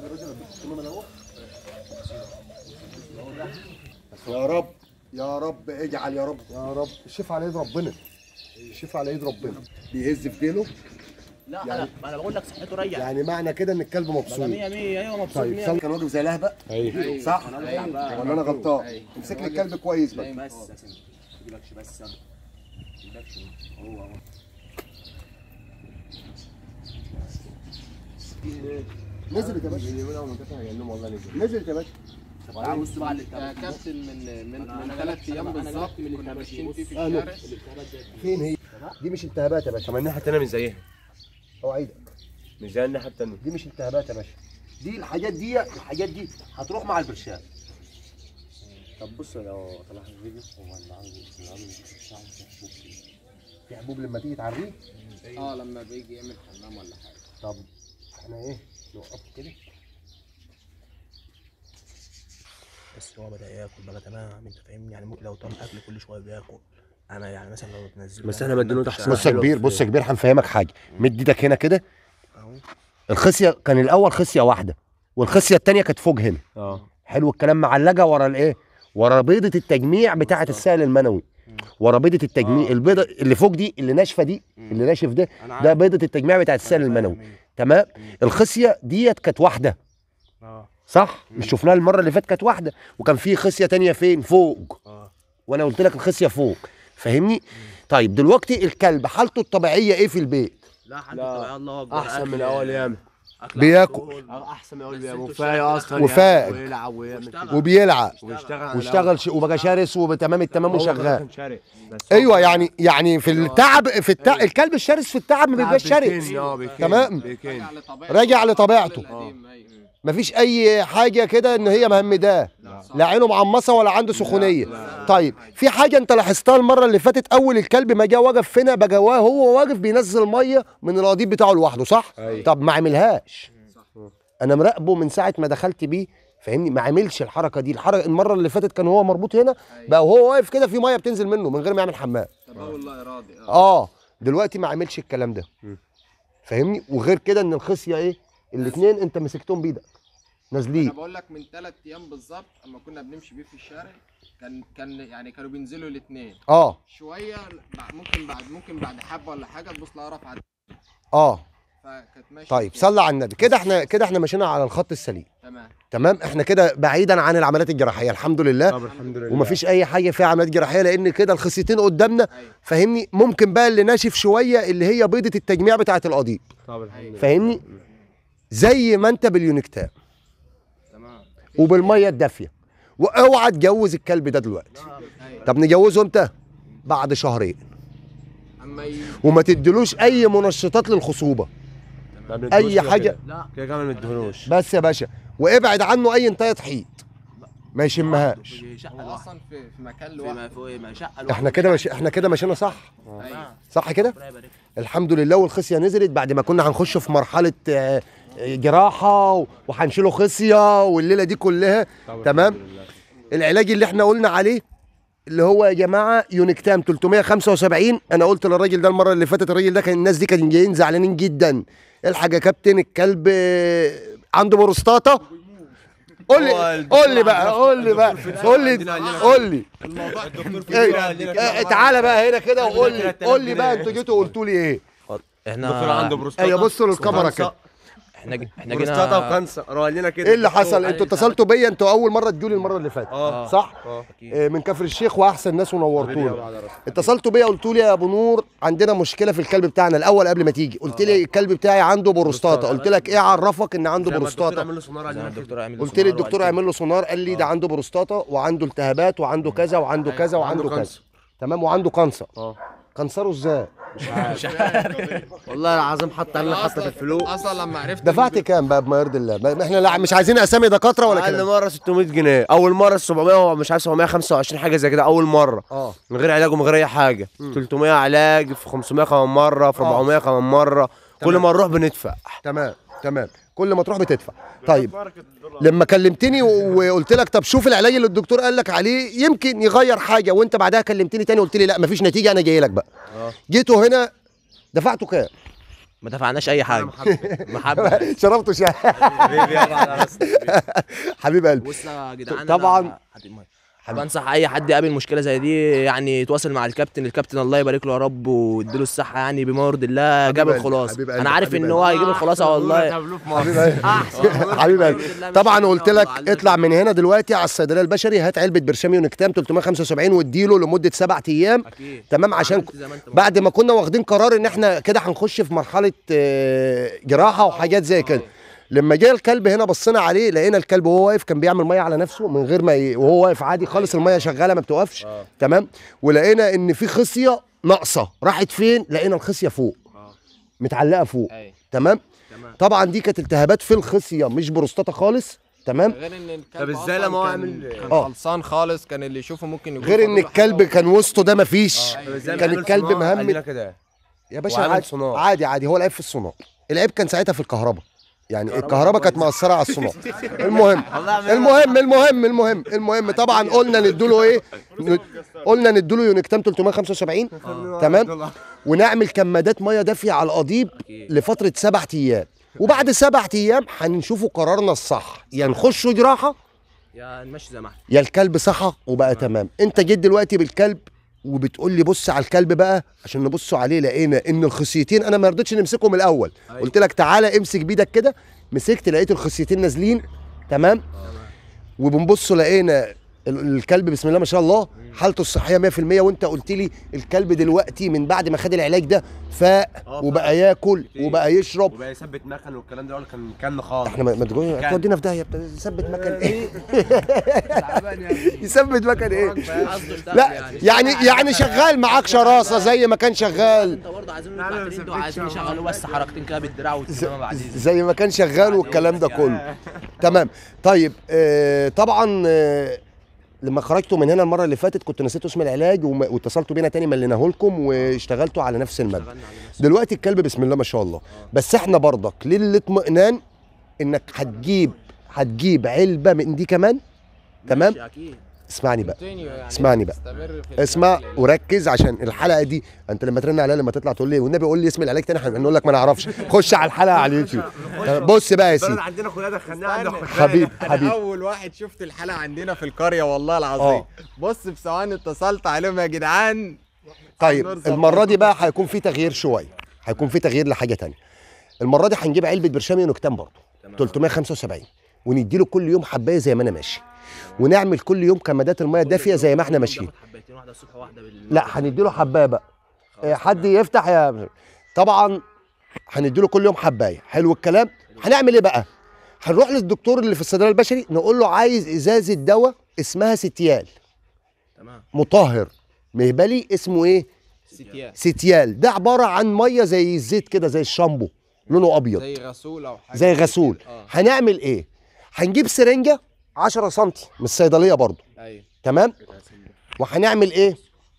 يا رب يا رب اجعل يا رب يا رب الشفا على ايد ربنا الشفا على ايد ربنا بيهز في ديله لا يعني- انا ما انا بقول لك صحته ريح يعني معنى كده ان الكلب مبسوط 100 100 ايوه مبسوط طيب 100 سام كان واقف زي لهبه ايوه صح أيوة. ولا انا غلطان امسك لي الكلب كويس بقى بس يا سيدي ما تجيبكش بس يلا ما تجيبكش هو هو نزلت يا باشا نزلت يا باشا تعال بص بقى اللي يا كابتن من من من ثلاث ايام بالظبط كنا ماشيين فيه في أنا. الشارع فين هي دي مش التهابات يا باشا طب الناحيه التانيه مش زيها اوعدك مش زي الناحيه التانيه دي مش التهابات يا باشا دي الحاجات دي الحاجات دي هتروح مع البرشام طب بص لو طلعت الفيديو هو اللي عامل اللي عامل بتاعه في حبوب كده. في حبوب لما تيجي تعريه اه لما بيجي يعمل حمام ولا حاجه طب احنا ايه نوقف كده بس هو بدا ياكل بقى تمام انت فاهمني يعني ممكن لو طلع اكل كل شويه بياكل انا يعني مثلا لو تنزل بس احنا مدينه تحت بص يا كبير بص يا كبير هنفهمك حاجه مد ايدك هنا كده اهو الخصيه كان الاول خصيه واحده والخصيه الثانيه كانت فوق هنا اه حلو الكلام معلقه ورا الايه ورا بيضه التجميع بتاعه السائل المنوي ورا بيضه التجميع آه. البيضه اللي فوق دي اللي ناشفه دي اللي ناشف ده انا ده بيضه التجميع بتاعه السائل المنوي تمام الخصيه ديت كانت واحده اه صح مش شفناها المره اللي فاتت كانت واحده وكان في خصيه تانية فين فوق اه وانا قلت لك الخصيه فوق فاهمني طيب دلوقتي الكلب حالته الطبيعيه ايه في البيت لا حد لا. طبيعي الله اكبر احسن من أكل- الاول ياما أكل بياكل. عسول. احسن من الاول بس بيعمل انتوا وفايق اشتغلوا اصلا وفاق. يعني ويلعب ويعمل واشتغل. كده وبيلعب ويشتغل عن واشتغل الأول. ش- وبقى شرس وتمام التمام هو وشغال كان شارع بس هو ايوه كان- يعني يعني في التعب في التعب الكلب الشرس في التعب ما بيبقاش بيكن، شرس اه بيكن تمام. بيكن راجع لطبيعته راجع لطبيعته. القديم، أيوة. مفيش اي حاجه كده ان هي مهمداه لا عينه معمصه ولا عنده سخونيه طيب في حاجه انت لاحظتها المره اللي فاتت اول الكلب ما جه وقف هنا بقى وا- هو واقف بينزل ميه من القضيب بتاعه لوحده صح أيوة. طب ما عملهاش انا مراقبه من ساعه ما دخلت بيه فاهمني ما عملش الحركه دي الحركه المره اللي فاتت كان هو مربوط هنا بقى وهو واقف كده في ميه بتنزل منه من غير ما يعمل حمام تبول لا ارادي اه اه دلوقتي ما عملش الكلام ده مم. فاهمني وغير كده ان الخصيه ايه الاثنين انت مسكتهم بايدك نازلين انا بقول لك من ثلاث ايام بالظبط اما كنا بنمشي بيه في الشارع كان كان يعني كانوا بينزلوا الاثنين اه شويه بعد- ممكن بعد ممكن بعد حبه ولا حاجه تبص لها رفعت اه فكانت ماشيه طيب كده. صلى على النبي كده احنا كده احنا ماشيين على الخط السليم تمام تمام احنا كده بعيدا عن العمليات الجراحيه الحمد لله طب الحمد لله ومفيش اي حاجه فيها عمليات جراحيه لان كده الخصيتين قدامنا ايوه فاهمني ممكن بقى اللي ناشف شويه اللي هي بيضه التجميع بتاعه القضيب طب الحمد لله فاهمني زي ما انت باليونكتاب تمام وبالميه الدافيه واوعى تجوز الكلب ده دلوقتي ايوه طب نجوزه امتى بعد شهرين اما ي... وما تدلوش اي منشطات للخصوبه ما بندوش اي كده حاجه كده. لا كده كمان ما ندهنوش بس يا باشا وابعد عنه اي انتايه حيط ما يشمهاش شقه هو لوحده اصلا في في مكان في لوحده ما في ما شقه احنا لوحده. كده ماشي احنا كده ماشيين صح ايوه صح كده ربنا يبارك الحمد لله والخصيه نزلت بعد ما كنا هنخش في مرحله آه، آه، جراحه و- وهنشيله خصيه والليله دي كلها طب تمام. الحمد لله. العلاج اللي احنا قلنا عليه اللي هو يا جماعه يونيكتام 375 انا قلت للراجل ده المره اللي فاتت الراجل ده كان الناس دي كانوا جايين زعلانين جدا الحاج يا كابتن الكلب آه، عنده بروستاتا قول هو لي الدكتور قول لي بقى عندنا- قول لي بقى الدكتور قول لي عندنا- عندنا- قول لي الدكتور في إيه، البيت عندنا كده. آه، تعالى بقى هنا كده وقول عندنا لي 3000 قول لي بقى جنيه. انتوا جيتوا قلتوا لي ايه احنا الدكتور عنده بروستاتا ايوه بصوا للكاميرا وكانسر. كده احنا ج- احنا بروستاتا جينا وكانسر قال لنا كده ايه اللي الدكتور. حصل انتوا اتصلتوا بيا انتوا اول مره تجولي المره اللي فاتت اه صح اه آه، من كفر الشيخ واحسن ناس حبيبي يا ونورتوني أبو على راسك. اتصلتوا بيا قلتوا لي يا ابو نور عندنا مشكله في الكلب بتاعنا الاول قبل ما تيجي قلت لي الكلب بتاعي عنده بروستاتا بروستاتا. قلت لك ايه عرفك ان عنده لما الدكتور بروستاتا عمل له سونار زي ما عندنا كده. الدكتور عامل قلت لي الدكتور اعمل له سونار قال لي ده عنده بروستاتا وعنده التهابات وعنده كذا وعنده كذا وعنده عنده كذا كانسر. تمام وعنده كانسر اه كانسره ازاي والله العظيم حط علينا حتى في الفلوس اصلا لما عرفت دفعت كام بقى بما يرضي الله ما احنا لا مش عايزين اسامي دكاتره ولا اقل كلام مره 600 جنيه اول مره 700 مش عارف 725 حاجه زي كده اول مره اه من غير علاج ومن غير اي حاجه 300 علاج في 500 كمان مره في 400 كمان مره كل تمام. ما نروح بندفع تمام تمام كل ما تروح بتدفع طيب لما كلمتني و- وقلت لك طب شوف العلاج اللي الدكتور قال لك عليه يمكن يغير حاجه وانت بعدها كلمتني تاني قلت لي لا مفيش نتيجه انا جاي لك بقى اه جيتوا هنا دفعتوا كام ما دفعناش اي حاجه محبه شربته شاي حبيبي يابا على راسنا حبيب قلبي بص يا جدعان طبعاً. أنا هات المايك. بنصح اي حد يقابل مشكله زي دي يعني يتواصل مع الكابتن الكابتن الله يبارك له يا رب ويديله الصحه يعني بما يرضي الله جاب قلبي، الخلاصه حبيب قلبي، انا عارف حبيب ان هو هيجيب الخلاصه والله حبيب قلبي حبيب قلبي طبعا قلت لك اطلع من هنا دلوقتي على الصيدليه البشري هات علبه برشام يونكتام 375 واديله لمده سبع ايام اكيد تمام عشان عملت زي ما أنت بعد ما كنا واخدين قرار ان احنا كده هنخش في مرحله آه، جراحه وحاجات زي كده لما جه الكلب هنا بصينا عليه لقينا الكلب وهو واقف كان بيعمل ميه على نفسه من غير ما ي... وهو واقف عادي خالص الميه شغاله ما بتوقفش آه. تمام ولقينا ان في خصيه ناقصه راحت فين لقينا الخصيه فوق آه. متعلقه فوق أيوة. تمام تمام طبعا دي كانت التهابات في الخصيه مش بروستاتا خالص تمام غير ان الكلب طب إزاي أصلاً لما هو كان- عامل- كان آه. خلصان خالص كان اللي يشوفه ممكن يقول غير ان فاضل له الكلب حاجة. كان وسطه ده مفيش آه. كان الكلب مهمل كده يا باشا وعامل عادي صناعة. عادي عادي هو العيب في الصناعه العيب كان ساعتها في الكهرباء يعني الكهرباء كانت مأثرة على الصناعة المهم المهم المهم المهم المهم طبعا قلنا نديله ايه ن- قلنا نديله يونكتام 375 تمام ونعمل كمادات ميه دافيه على القضيب أكيد. لفتره سبع ايام وبعد سبع ايام هنشوفوا قرارنا الصح يا نخش جراحه يا نمشي زي ما احنا يا الكلب صحى وبقى تمام انت جيت دلوقتي بالكلب وبتقول لي بص على الكلب بقى عشان نبصوا عليه لقينا ان الخصيتين انا ما رضيتش نمسكهم الاول أيوة. قلت لك تعالى امسك بايدك كده مسكت لقيت الخصيتين نازلين تمام وبنبص لقينا ال- الكلب بسم الله ما شاء الله حالته الصحيه 100% وانت قلت لي الكلب دلوقتي من بعد ما خد العلاج ده فاق اه، وبقى ياكل وبقى يشرب وبقى يثبت مكن والكلام ده ولا كان كان خالص احنا ما ما تقول كان. تودينا في داهيه يثبت مكان ايه يثبت مكان ايه قصده اشتغل لا يعني يعني شغال معاك شراسه زي ما كان شغال انت برضه عايزين نطلع ترند وعايزين يشغلوا بس حركتين كده بالدراع والسلامه بعدين زي ما كان شغال والكلام ده كله تمام طيب آه طبعا آه لما خرجتوا من هنا المره اللي فاتت كنت نسيتوا اسم العلاج وما- واتصلتوا بينا تاني مليناه لكم واشتغلتوا على نفس المبنى اشتغلنا على نفسنا. دلوقتي الكلب بسم الله ما شاء الله بس احنا برضك للاطمئنان انك هتجيب هتجيب علبه من دي كمان تمام ماشي، اكيد اسمعني بقى Continue يعني اسمعني بقى. استمر في اسمع الأكل. وركز عشان الحلقه دي انت لما ترن عليها لما تطلع تقول لي والنبي قول لي اسم العلاج تاني هنقول لك ما نعرفش خش على الحلقه على اليوتيوب بص بقى يا البلد سيدي عندنا كلها دخلناها عند استنى. اخواتنا حبيب انا حبيب اول واحد شفت الحلقه عندنا في القريه والله العظيم اه. بص بثواني اتصلت عليهم يا جدعان طيب نور المره دي بقى هيكون في تغيير شويه هيكون في تغيير لحاجه تانية المره دي هنجيب علبه برشام يونكتام برضه 375 ونديله كل يوم حبايه زي ما انا ماشي ونعمل كل يوم كمادات الميه الدافيه زي ما احنا ماشيين ناخد حبايتين واحده الصبح واحده بالليل لا هنديله حبايه بقى إيه، حد يفتح يا طبعا هنديله كل يوم حبايه حلو الكلام هنعمل ايه بقى هنروح للدكتور اللي في الصيدليه البشري نقول له عايز ازازه دواء اسمها ستيال تمام مطهر مهبلي اسمه ايه ستيان ستيال ده عباره عن ميه زي الزيت كده زي الشامبو لونه ابيض زي غسول او حاجه زي غسول اه هنعمل ايه هنجيب سرنجه 10 سم من الصيدليه برضو ايوه تمام وهنعمل ايه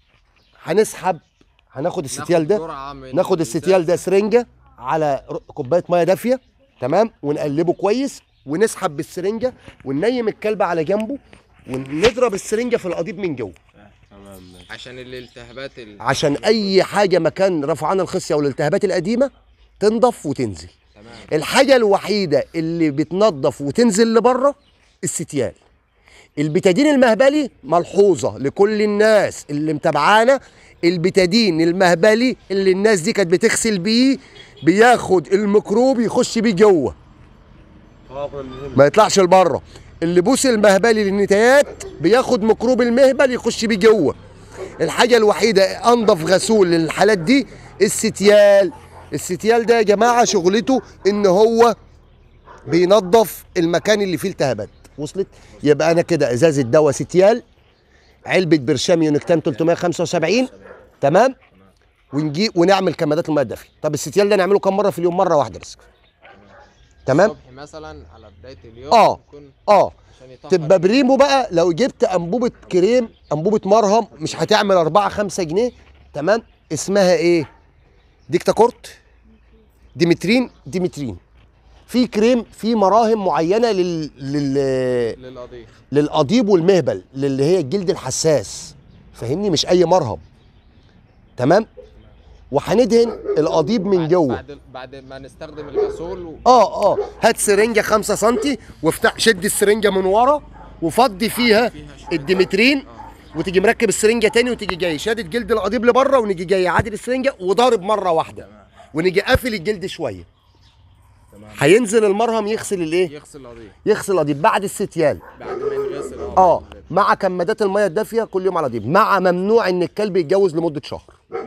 هنسحب هناخد الستيال ده جرعة من ناخد الستيال ده سرنجه على ر- كوبايه ميه دافيه تمام ونقلبه كويس ونسحب بالسرنجه وننيم الكلب على جنبه ونضرب السرنجه في القضيب من جوه تمام ماشي. عشان الالتهابات ال... عشان اي حاجه مكان رفعان الخصيه والالتهابات القديمه تنضف وتنزل تمام الحاجه الوحيده اللي بتنضف وتنزل لبره الستيال البتادين المهبلي ملحوظه لكل الناس اللي متابعانا البتادين المهبلي اللي الناس دي كانت بتغسل بيه بياخد الميكروب يخش بيه جوه اه كنا بنهم. ما يطلعش لبره اللي بوس المهبلي للنتايات بياخد ميكروب المهبل يخش بيه جوه الحاجه الوحيده انضف غسول للحالات دي الستيال الستيال ده يا جماعه شغلته ان هو بينظف المكان اللي فيه التهابات وصلت يبقى انا كده ازازه دواء ستيال علبه برشام يونكتام 375 تمام ونجي ونعمل كمادات الميه الدافيه طب الستيال ده نعمله كم مره في اليوم مره واحده بس تمام الصبح مثلا على بدايه اليوم اه. يكون اه عشان يطهر تبقى بريمو بقى لو جبت انبوبه كريم انبوبه مرهم مش هتعمل 4 5 جنيه تمام اسمها ايه ديكتاكورت ديمترين ديمترين في كريم في مراهم معينه لل, لل... للقضيب للقضيب والمهبل اللي هي الجلد الحساس فاهمني مش اي مرهم تمام وهندهن القضيب من جوه بعد بعد ما نستخدم الغسول و... اه اه هات سرنجه 5 سم وافتح شد السرنجه من ورا وفضي فيها الديمترين وتيجي مركب السرنجه تاني وتيجي جاي شادد جلد القضيب لبره ونيجي جاي عادل السرنجه وضارب مره واحده ونيجي قافل الجلد شويه هينزل المرهم يغسل الايه يغسل القضيب يغسل القضيب بعد الستيان بعد ما ينغسل اه مع كمادات الميه الدافيه كل يوم على القضيب مع ممنوع ان الكلب يتجوز لمده شهر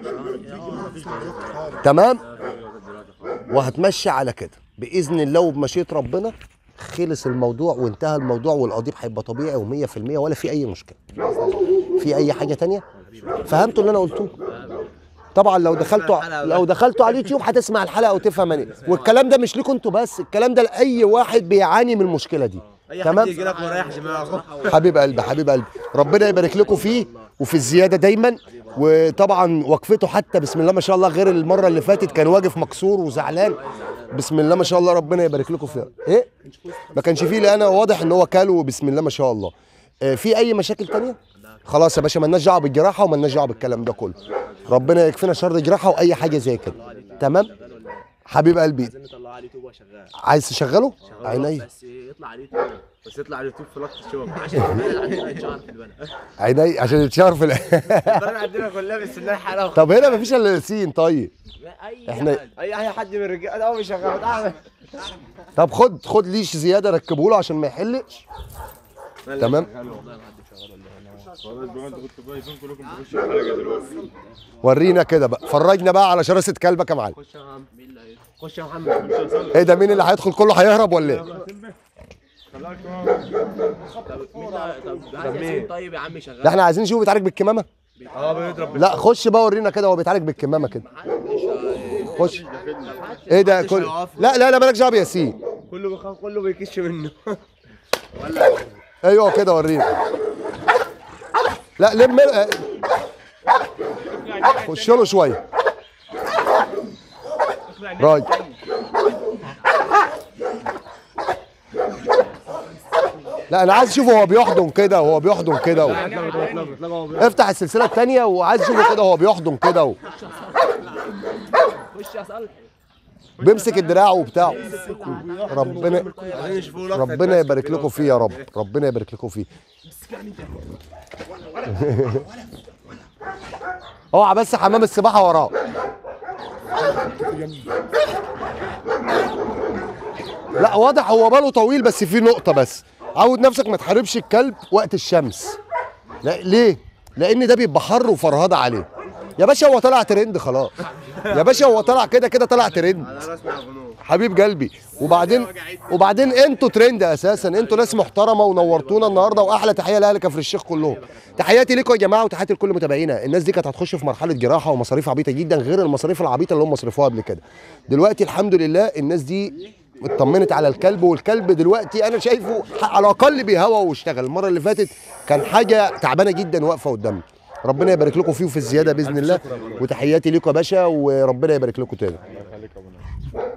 تمام وهتمشي على كده باذن الله وبمشيئه ربنا خلص الموضوع وانتهى الموضوع والقضيب هيبقى طبيعي و100% ولا في اي مشكله في اي حاجه تانية فهمتوا اللي انا قلته طبعا لو دخلتوا لو دخلتوا على اليوتيوب هتسمع الحلقه وتفهم يعني والكلام ده مش ليكم انتوا بس الكلام ده لاي واحد بيعاني من المشكله دي تمام يجي لك مريح دماغه حبيب قلبي حبيب قلبي ربنا يبارك لكم فيه وفي الزياده دايما وطبعا وقفته حتى بسم الله ما شاء الله غير المره اللي فاتت كان واقف مكسور وزعلان بسم الله ما شاء الله ربنا يبارك لكم فيه ايه ما كانش فيه لان واضح ان هو كاله بسم الله ما شاء الله آه، في اي مشاكل تانية خلاص يا باشا مالناش دعوه بالجراحه ومالناش دعوه بالكلام ده كله ربنا يكفينا شر جراحه واي حاجه زي كده تمام حبيب قلبي عايزين نطلعه على اليوتيوب وهو شغال عايز تشغله عيني بس يطلع على اليوتيوب بس يطلع على اليوتيوب في لقطه الشغل عشان البلد عندنا يتشهر في البلد عيني عشان يتشهر في ال- البلد عندنا كلها بستناه حلاوه طب هنا مفيش الا ياسين طيب اي احنا اي اي حد من الرجاله اول شغال تعال طب خد خد ليش زياده ركبه له عشان ما يحلش تمام ورينا كده بقى فرجنا بقى على شراسه كلبك يا معلم خش يا محمد ايه ده مين اللي هيدخل كله هيهرب ولا ايه طب مين طيب يا عم شغال ده احنا عايزين نشوفه بيتعالج بالكمامه اه بيضرب لا خش بقى ورينا كده هو بيتعالج بالكمامه كده خش ايه ده كل لا لا لا مالكش دعوه بياسين كله بيخاف كله بيكش منه ايوه كده ورينا لا لم اه. خش له شويه رايت لا انا عايز اشوفه هو بيحضن كده وهو بيحضن كده و... افتح السلسله الثانيه وعايز اشوفه كده وهو بيحضن كده و... خش يا صالح بيمسك الدراع وبتاعه ربنا عايزين يشوفوا لقطه ربنا يبارك لكم فيه يا رب ربنا يبارك لكم فيه اوعى بس حمام السباحه وراه لا واضح هو باله طويل بس في نقطه بس عود نفسك ما تحاربش الكلب وقت الشمس لا ليه لان ده بيبقى حر وفرهده عليه يا باشا هو طلع ترند خلاص يا باشا هو طلع كده كده طلع ترند حبيب قلبي وبعدين وبعدين انتوا ترند اساسا انتوا ناس محترمه ونورتونا النهارده واحلى تحيه لاهل كفر الشيخ كلهم تحياتي لكم يا جماعه وتحياتي لكل متابعينا الناس دي كانت هتخش في مرحله جراحه ومصاريف عبيطه جدا غير المصاريف العبيطه اللي هم صرفوها قبل كده دلوقتي الحمد لله الناس دي اطمنت على الكلب والكلب دلوقتي انا شايفه ح- على الاقل بيهوى واشتغل المره اللي فاتت كان حاجه تعبانه جدا واقفه قدامي ربنا يبارك لكم فيه وفي الزياده باذن الله وتحياتي لكم يا باشا وربنا يبارك لكم تاني